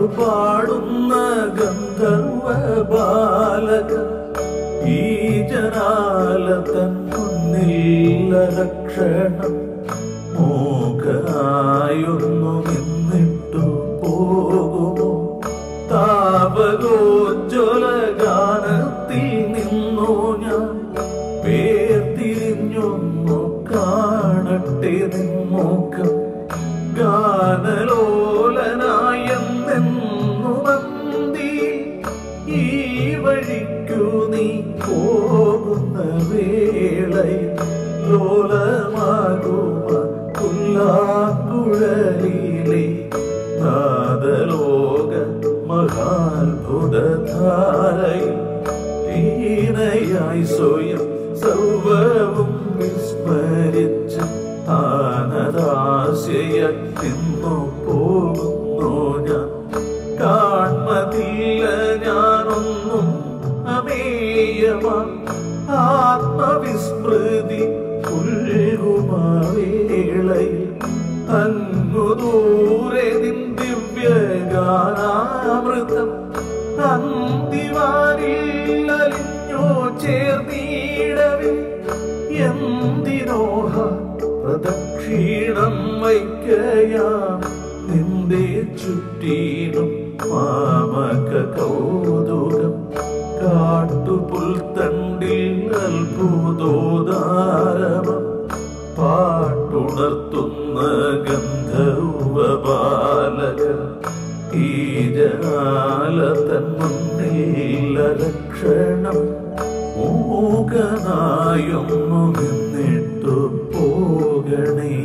പാടുന്ന ഗന്ധർവ ബാലക ഈ ജനാലതൻ മുന്നിൽ ലക്ഷണം മൂകനായൊന്നു നിന്നിട്ടു പോകുമോ താപകോജ്വല ഗാനത്തിൽ നിന്നു ഞാൻ പേർത്തിരിഞ്ഞൊന്നു കാണട്ടെ നിമ്മൂക്കം ഗാനലോലനായെന്നു മന്തി ഈ വഴിക്കു നീ പോകുന്ന വേളയിൽ ലോലമാകുമ പുല്ലാക്കുഴലിലെ നാദലോക മഹാത്ഭുതധാരയിൽ ലീനയായി സ്വയം സർവവും വിസ്മരിച്ച് ആനദാശയത്തിന്നു പോകുന്നു ഞാൻ കാൺമതില്ല ഞാനൊന്നും അമേയമാ ആത്മവിസ്മൃതി ഉൾകുമാവേളയിൽ അങ്ങു ദൂരെ നിൻ ദിവ്യഗാനാമൃതം അന്തിവാരിൽ അലിഞ്ഞോ ചേർന്നീടവിൽ എന്തിനോഹ പ്രദക്ഷിണം വയ്ക്കയാം നിന്റെ ചുറ്റീനും മാമക കൗതുകം കാട്ടുപുൽത്തണ്ടിൽ അത്ഭുതോദാരമം പാട്ടുണർത്തുന്ന ഗന്ധർവ ബാലക ഈ ജനാലതൻ മുന്നിൽ ലക്ഷണം മൂകനായൊന്നു നിന്നിട്ടു പോകണേ